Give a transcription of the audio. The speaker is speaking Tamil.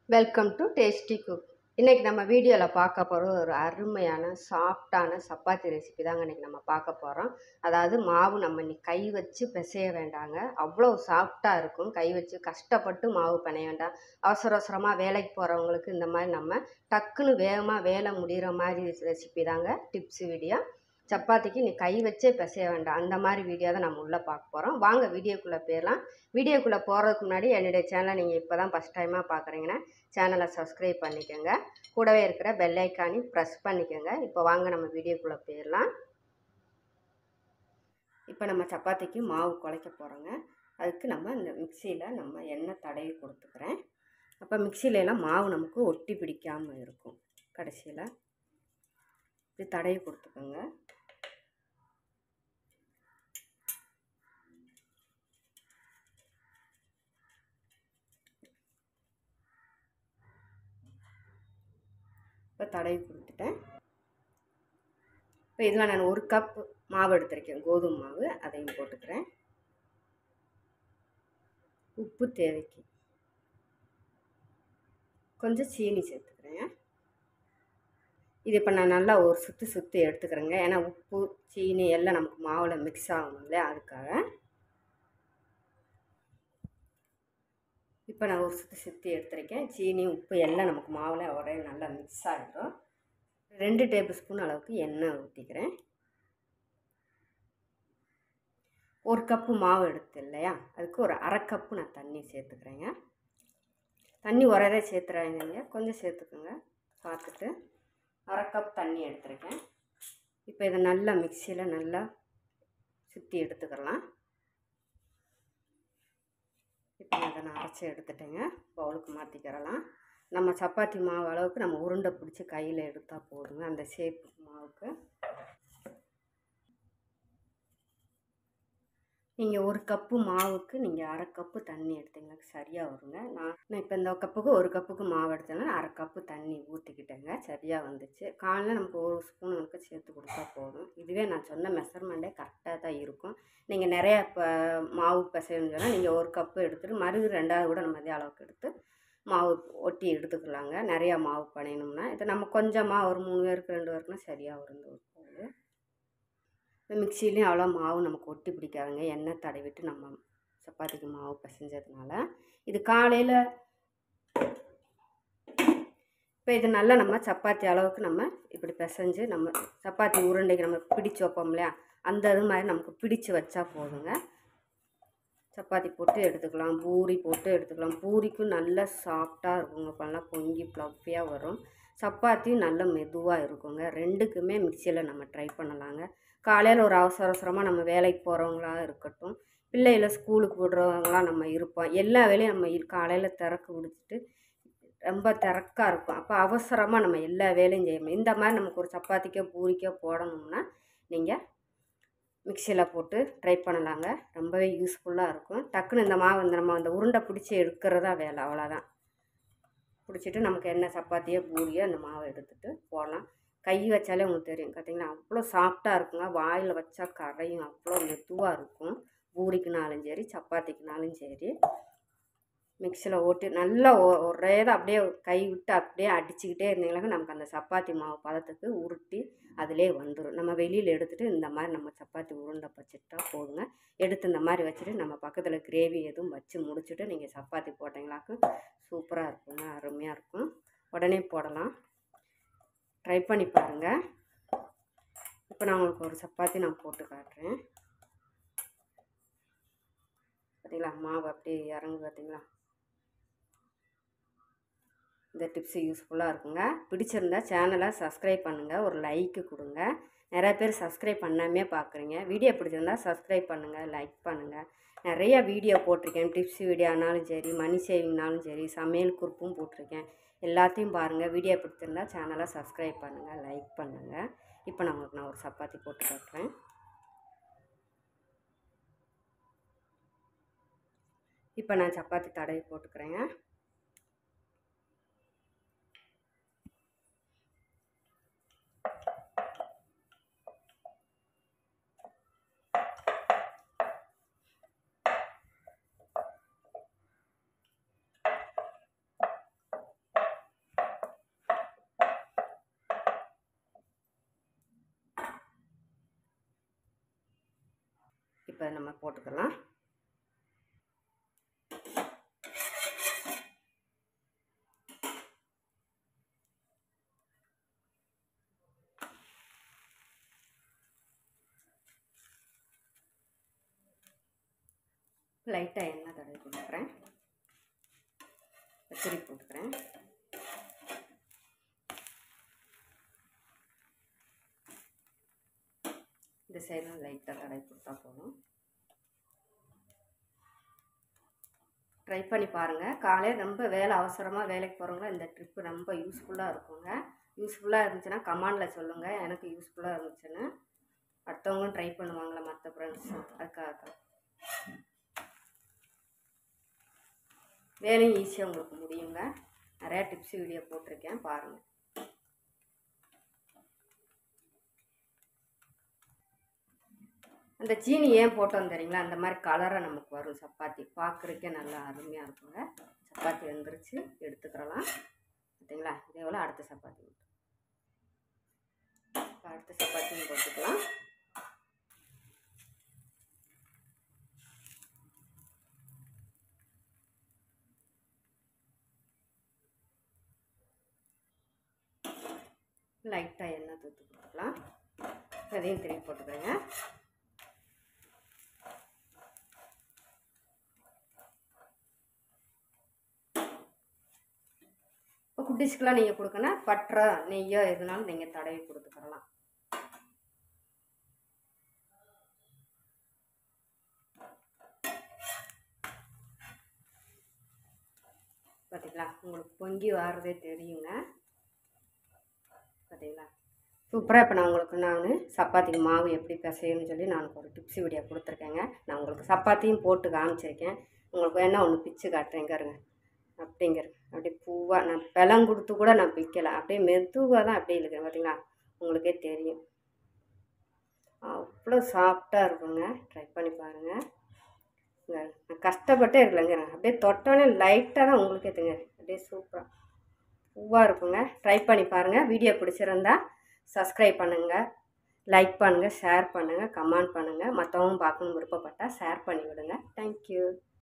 வெல்கம் டு டேஸ்டி குக் இன்றைக்கி நம்ம வீடியோவில் பார்க்க போகிற ஒரு அருமையான சாஃப்டான சப்பாத்தி ரெசிபி தாங்க இன்றைக்கி நம்ம பார்க்க போகிறோம் அதாவது மாவு நம்ம இன்னைக்கு கை வச்சு பிசைய வேண்டாங்க அவ்வளோ சாஃப்டாக இருக்கும் கை வச்சு கஷ்டப்பட்டு மாவு பிணைய வேண்டாம் அவசர அவசரமாக வேலைக்கு போகிறவங்களுக்கு இந்த மாதிரி நம்ம டக்குன்னு வேகமாக வேலை முடிகிற மாதிரி ரெசிபி தாங்க டிப்ஸ் வீடியோ சப்பாத்திக்கு நீ கை வச்சே பிசைய வேண்டாம் அந்த மாதிரி வீடியோ தான் நம்ம உள்ளே பார்க்க போகிறோம் வாங்க வீடியோக்குள்ளே போயிடலாம் வீடியோக்குள்ளே போகிறதுக்கு முன்னாடி என்னுடைய சேனலை நீங்கள் இப்போ தான் ஃபஸ்ட் டைமாக பார்க்குறீங்கன்னா சேனலை சப்ஸ்கிரைப் பண்ணிக்கோங்க கூடவே இருக்கிற பெல் ஐக்கானையும் ப்ரெஸ் பண்ணிக்கோங்க இப்போ வாங்க நம்ம வீடியோக்குள்ளே போயிடலாம் இப்போ நம்ம சப்பாத்திக்கு மாவு குழைக்க போகிறோங்க அதுக்கு நம்ம இந்த மிக்சியில் நம்ம எண்ணெய் தடவி கொடுத்துக்கிறேன் அப்போ மிக்சியில எல்லாம் மாவு நமக்கு ஒட்டி பிடிக்காமல் இருக்கும் கடைசியில் இப்படி தடவி கொடுத்துக்கோங்க இப்போ தடவி கொடுத்துட்டேன் இப்போ இதில் நான் ஒரு கப் மாவு எடுத்திருக்கேன் கோதுமை மாவு அதையும் போட்டுக்கிறேன் உப்பு தேவைக்கு கொஞ்சம் சீனி சேர்த்துக்கிறேன் இது இப்போ நான் நல்லா ஒரு சுற்றி சுற்றி எடுத்துக்கிறேங்க ஏன்னா உப்பு சீனி எல்லாம் நமக்கு மாவில் மிக்ஸ் ஆகணும் இல்லையா அதுக்காக இப்போ நான் ஒரு சுற்றி சுற்றி எடுத்துருக்கேன் சீனி உப்பு எல்லாம் நமக்கு மாவில் ஒரே நல்லா மிக்ஸ் ஆகிடும் ரெண்டு டேபிள் ஸ்பூன் அளவுக்கு எண்ணெய் ஊற்றிக்கிறேன் ஒரு கப்பு மாவு எடுத்து இல்லையா அதுக்கு ஒரு அரை கப்பு நான் தண்ணி சேர்த்துக்கிறேங்க தண்ணி ஒரே சேர்த்துறாங்க கொஞ்சம் சேர்த்துக்கோங்க பார்த்துட்டு அரை கப் தண்ணி எடுத்துருக்கேன் இப்போ இதை நல்லா மிக்சியில் நல்லா சுற்றி எடுத்துக்கலாம் இப்போ அதை நான் அரைச்சி எடுத்துட்டேங்க பவுலுக்கு மாற்றிக்கிறலாம் நம்ம சப்பாத்தி மாவு அளவுக்கு நம்ம உருண்டை பிடிச்சி கையில் எடுத்தால் போதுங்க அந்த ஷேப்பு மாவுக்கு நீங்கள் ஒரு கப்பு மாவுக்கு நீங்கள் அரை கப்பு தண்ணி எடுத்தீங்கன்னா சரியாக வருங்க நான் நான் இப்போ இந்த கப்புக்கு ஒரு கப்புக்கு மாவு எடுத்தேன்னா அரை கப்பு தண்ணி ஊற்றிக்கிட்டேங்க சரியாக வந்துச்சு காலையில் நமக்கு ஒரு ஸ்பூன் எனக்கு சேர்த்து கொடுத்தா போதும் இதுவே நான் சொன்ன மெஷர்மெண்ட்டே கரெக்டாக தான் இருக்கும் நீங்கள் நிறையா இப்போ மாவு பிசையணும்னு சொன்னால் நீங்கள் ஒரு கப்பு எடுத்துகிட்டு மறுபடியும் ரெண்டாவது கூட நம்ம அதே அளவுக்கு எடுத்து மாவு ஒட்டி எடுத்துக்கலாங்க நிறையா மாவு பணையணும்னா இது நம்ம கொஞ்சமாக ஒரு மூணு பேருக்கு ரெண்டு பேருக்குனா சரியாக வரும் இந்த ஒரு பொருள் இந்த மிக்சிலையும் அவ்வளோ மாவு நமக்கு ஒட்டி பிடிக்காதுங்க எண்ணெய் தடவிட்டு நம்ம சப்பாத்திக்கு மாவு பிசைஞ்சதுனால இது காலையில் இப்போ இது நல்லா நம்ம சப்பாத்தி அளவுக்கு நம்ம இப்படி பிசைஞ்சு நம்ம சப்பாத்தி உருண்டைக்கு நம்ம பிடிச்சி வைப்போம் இல்லையா அந்த இது மாதிரி நமக்கு பிடிச்சி வச்சா போதுங்க சப்பாத்தி போட்டு எடுத்துக்கலாம் பூரி போட்டு எடுத்துக்கலாம் பூரிக்கும் நல்ல சாஃப்டாக இருக்குங்க இப்போல்லாம் பொங்கி ப்ளஃபியாக வரும் சப்பாத்தியும் நல்ல மெதுவாக இருக்குங்க ரெண்டுக்குமே மிக்சியில் நம்ம ட்ரை பண்ணலாங்க காலையில் ஒரு அவசர அவசரமாக நம்ம வேலைக்கு போகிறவங்களா இருக்கட்டும் பிள்ளைகளை ஸ்கூலுக்கு விடுறவங்களாம் நம்ம இருப்போம் எல்லா வேலையும் நம்ம காலையில் திறக்க விடுச்சிட்டு ரொம்ப திறக்காக இருக்கும் அப்போ அவசரமாக நம்ம எல்லா வேலையும் செய்யணும் இந்த மாதிரி நமக்கு ஒரு சப்பாத்திக்கோ பூரிக்கோ போடணும்னா நீங்கள் மிக்சியில் போட்டு ட்ரை பண்ணலாங்க ரொம்பவே யூஸ்ஃபுல்லாக இருக்கும் டக்குன்னு இந்த மாவு இந்த நம்ம அந்த உருண்டை பிடிச்சி எடுக்கிறதா வேலை அவ்வளோதான் பிடிச்சிட்டு நமக்கு என்ன சப்பாத்தியோ பூரியோ அந்த மாவை எடுத்துகிட்டு போடலாம் கை வச்சாலே உங்களுக்கு தெரியும் பார்த்தீங்கன்னா அவ்வளோ சாஃப்டாக இருக்குங்க வாயில் வச்சா கரையும் அவ்வளோ மெதுவாக இருக்கும் பூரிக்குனாலும் சரி சப்பாத்திக்குனாலும் சரி மிக்சியில் ஓட்டி நல்லா ஒரே தான் அப்படியே கை விட்டு அப்படியே அடிச்சுக்கிட்டே இருந்தீங்கன்னா நமக்கு அந்த சப்பாத்தி மாவு பதத்துக்கு உருட்டி அதிலே வந்துடும் நம்ம வெளியில் எடுத்துகிட்டு இந்த மாதிரி நம்ம சப்பாத்தி உருண்டை வச்சுட்டா போதுங்க எடுத்து இந்த மாதிரி வச்சுட்டு நம்ம பக்கத்தில் கிரேவி எதுவும் வச்சு முடிச்சுட்டு நீங்கள் சப்பாத்தி போட்டிங்களாக்கு சூப்பராக இருக்குங்க அருமையாக இருக்கும் உடனே போடலாம் ட்ரை பண்ணி பாருங்கள் இப்போ நான் உங்களுக்கு ஒரு சப்பாத்தி நான் போட்டு காட்டுறேன் பார்த்தீங்களா மாவு அப்படியே இறங்கு பார்த்தீங்களா இந்த டிப்ஸு யூஸ்ஃபுல்லாக இருக்குங்க பிடிச்சிருந்தா சேனலை சப்ஸ்கிரைப் பண்ணுங்கள் ஒரு லைக்கு கொடுங்க நிறைய பேர் சப்ஸ்கிரைப் பண்ணாமே பார்க்குறீங்க வீடியோ பிடிச்சிருந்தா சப்ஸ்கிரைப் பண்ணுங்கள் லைக் பண்ணுங்கள் நிறையா வீடியோ போட்டிருக்கேன் டிப்ஸ் வீடியோனாலும் சரி மணி சேவிங்னாலும் சரி சமையல் குறிப்பும் போட்டிருக்கேன் எல்லாத்தையும் பாருங்கள் வீடியோ பிடிச்சிருந்தா சேனலை சப்ஸ்கிரைப் பண்ணுங்கள் லைக் பண்ணுங்கள் இப்போ நான் உங்களுக்கு நான் ஒரு சப்பாத்தி போட்டு காட்டுறேன் இப்போ நான் சப்பாத்தி தடவி போட்டுக்கிறேங்க இப்போ நம்ம போட்டுக்கலாம் லைட்டாக எண்ணெய் தடவி கொடுக்குறேன் திருப்பி போட்டுக்கிறேன் இந்த சைடில் லைட்டாக தடவி கொடுத்தா போதும் ட்ரை பண்ணி பாருங்கள் காலையில் ரொம்ப வேலை அவசரமாக வேலைக்கு போகிறவங்க இந்த ட்ரிப்பு ரொம்ப யூஸ்ஃபுல்லாக இருக்குங்க யூஸ்ஃபுல்லாக இருந்துச்சுன்னா கமாண்டில் சொல்லுங்கள் எனக்கு யூஸ்ஃபுல்லாக இருந்துச்சுன்னு அடுத்தவங்களும் ட்ரை பண்ணுவாங்களே மற்ற ஃப்ரெண்ட்ஸ் அதுக்காக தான் வேலையும் ஈஸியாக உங்களுக்கு முடியுங்க நிறையா டிப்ஸ் வீடியோ போட்டிருக்கேன் பாருங்கள் அந்த சீனி ஏன் போட்டோம் தெரியுங்களா அந்த மாதிரி கலராக நமக்கு வரும் சப்பாத்தி பார்க்குறக்கே நல்லா அருமையாக இருக்குங்க சப்பாத்தி வெந்துருச்சு எடுத்துக்கிறலாம் பார்த்தீங்களா இதே போல் அடுத்த சப்பாத்தி இப்போ அடுத்த சப்பாத்தியும் போட்டுக்கலாம் லைட்டாக எண்ணெய் தூத்து போட்டுக்கலாம் அதையும் திருப்பி போட்டுக்கோங்க இப்போ குட்டிஸ்க்கெலாம் நீங்கள் கொடுக்கணும் பட்டரை நெய்யோ எதுனாலும் நீங்கள் தடவி கொடுத்துக்கிறலாம் பார்த்தீங்களா உங்களுக்கு பொங்கி வர்றதே தெரியுங்க பார்த்தீங்களா சூப்பராக இப்போ நான் உங்களுக்கு நான் சப்பாத்திக்கு மாவு எப்படி பிசையணும்னு சொல்லி நான் ஒரு டிப்ஸ் வீடியோ கொடுத்துருக்கேங்க நான் உங்களுக்கு சப்பாத்தியும் போட்டு காமிச்சிருக்கேன் உங்களுக்கு வேணா ஒன்று பிச்சு காட்டுறேங்க இருங்க அப்படிங்கிற அப்படியே பூவாக நான் பழம் கொடுத்து கூட நான் பிக்கலை அப்படியே மெதுவாக தான் அப்படியே இருக்கிறேன் பார்த்தீங்களா உங்களுக்கே தெரியும் அவ்வளோ சாஃப்டாக இருக்குங்க ட்ரை பண்ணி பாருங்கள் இங்க நான் கஷ்டப்பட்டே இருக்கலைங்க அப்படியே தொட்டோன்னே லைட்டாக தான் உங்களுக்கே தெரியுங்க அப்படியே சூப்பராக பூவாக இருக்குங்க ட்ரை பண்ணி பாருங்கள் வீடியோ பிடிச்சிருந்தா சப்ஸ்கிரைப் பண்ணுங்கள் லைக் பண்ணுங்கள் ஷேர் பண்ணுங்கள் கமெண்ட் பண்ணுங்கள் மற்றவங்க பார்க்கணும் விருப்பப்பட்டால் ஷேர் பண்ணி விடுங்க தேங்க்யூ